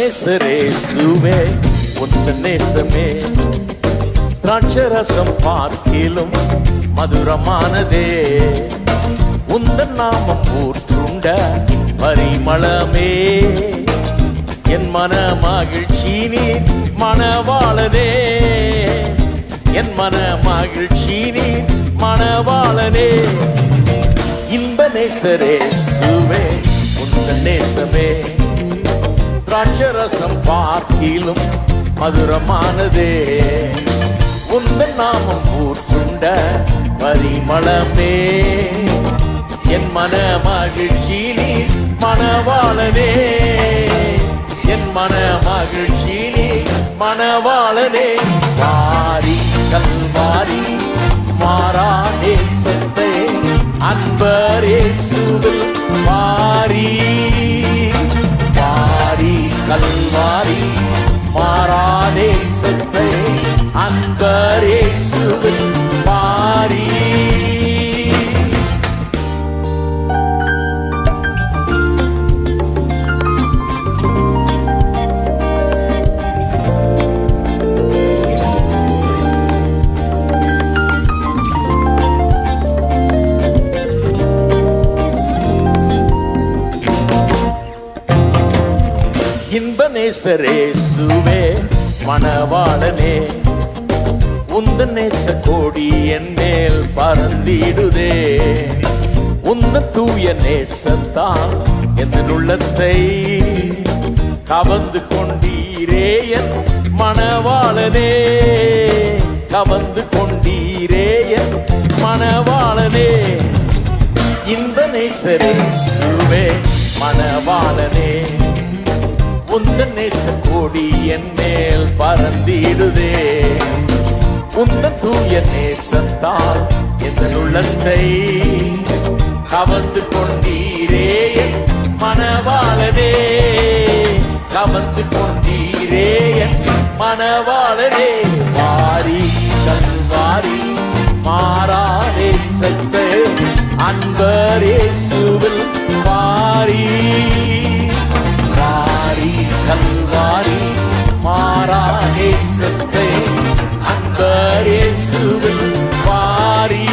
நேசரே சுவே உந்த நேசமே திராட்சரசம் பார்க்கிலும் மதுரமானதே உந்த நாமம் ஊற்றுண்ட பரிமளமே என் மன மகிழ்ச்சி நீ மணவாளனே என் மன மகிழ்ச்சி நீ மணவாளனே இன்ப நேசரே சுவே உந்த நேசமே திராட்சரசம் பார்க்கிலும் மதுரமானதே உந்த நாமம் ஊற்றுண்ட பரிமளமே என் மன மகிழ்ச்சி நீ மணவாளனே என் மன மகிழ்ச்சி நீ மணவாளனே வாரி கல்வாரி மாறா நேசத்தை அன்பரே சுவில் வாரி வாரி கல்வாரி மாறா நேசத்தை அன்பரே சுவில் வாரி இன்ப நேசரே சுவே மணவாளனே உந்த நேச கோடி என் மேல் பறந்திடுதே உந்த தூய நேசத்தான் என் உள்ளத்தை கவர்ந்து கொண்டீரே என் மணவாளனே கவர்ந்து கொண்டீரே என் மணவாளனே இன்ப நேசரே சுவே மணவாளனே உந்த நேச கோடி என் மேல் பறந்திடுதே உந்த தூய நேசத்தால் எந்த உள்ளத்தை கவர்ந்து கொண்டீரே என் மணவாளனே கவர்ந்து கொண்டீரே என் மணவாளனே வாரி கல்வாரி மாறா நேசத்தை அன்பரே சுவில் வாரி வாரி கல்வாரி மாறா நேசத்தை அன்பரே சுவில் வாரி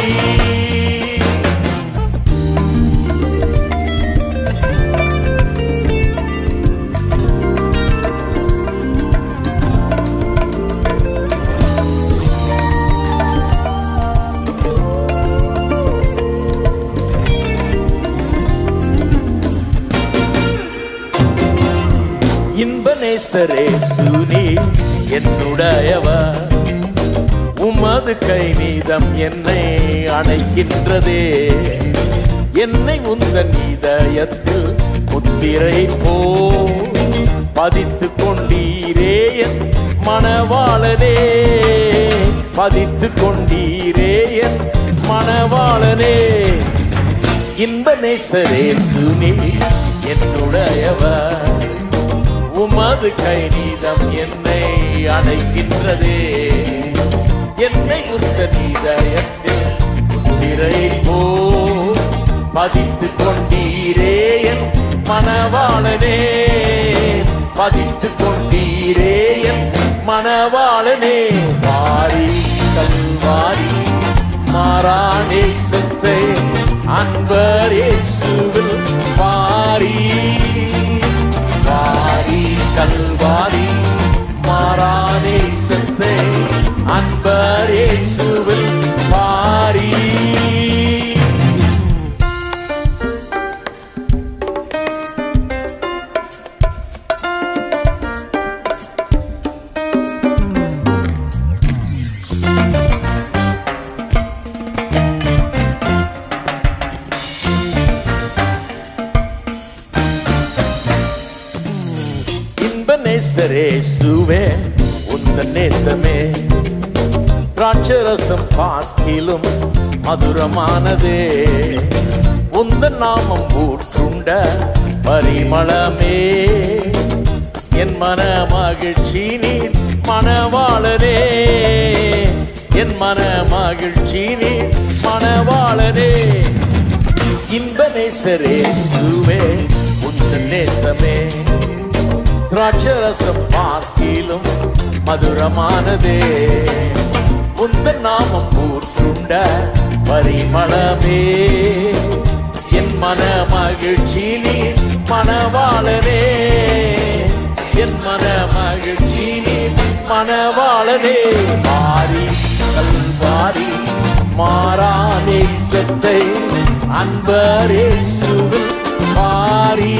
இன்ப நேசரே சுனி என்னுடையவர் உமது கை நீதம் என்னை அணைக்கின்றதே என்னை உந்த நீதயத்தில் முத்திரை போ பதித்து கொண்டீரே என் மணவாளனே பதித்து கொண்டீரே என் மணவாளனே இன்ப நேசரே சுனி என்னுடையவர் உமது கை நீதம் என்னை அணைக்கின்றதே என்னை உந்த நீதயத்தில் முத்திரை போ பதித்து கொண்டீரே என் மணவாளனே பதித்து கொண்டீரே என் மணவாளனே வாரி கல்வாரி மாறா நேசத்தை அன்பரே சுவில் வாரி வாரி கல்வாரி மாறா நேசத்தை அன்பரே சுவில் வாரி இன்ப நேசரே சுவே உந்த நேசமே திராட்சரசம் பார்க்கிலும் மதுரமானதே உந்த நாமம் ஊற்றுண்ட பரிமளமே என் மன மகிழ்ச்சி நீ மணவாளனே என் மன மகிழ்ச்சி நீ மணவாளனே இன்ப நேசரே சுவே உந்த நேசமே திராட்சரசம் பார்க்கிலும் மதுரமானதே உந்த நாமம் ஊற்றுண்ட பரிமளமே என் மன மகிழ்ச்சி நீ மணவாளனே என் மன மகிழ்ச்சி நீ மணவாளனே மாறி கல்வாரி மாறா நேசத்தை அன்பரேசுவில் பாரி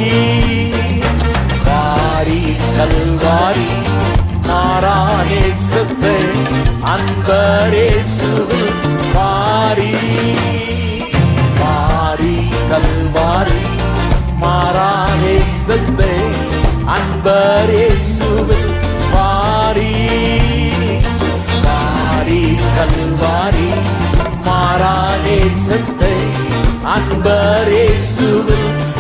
வாரி கல்வாரி மாறா நேசத்தை அன்பரேசுவில் பாரி மாறி கல்வாரி மாறா நேசத்தை அன்பரேசுவில் பாரி வாரி கல்வாரி மாறா நேசத்தை அன்பரேசுவில்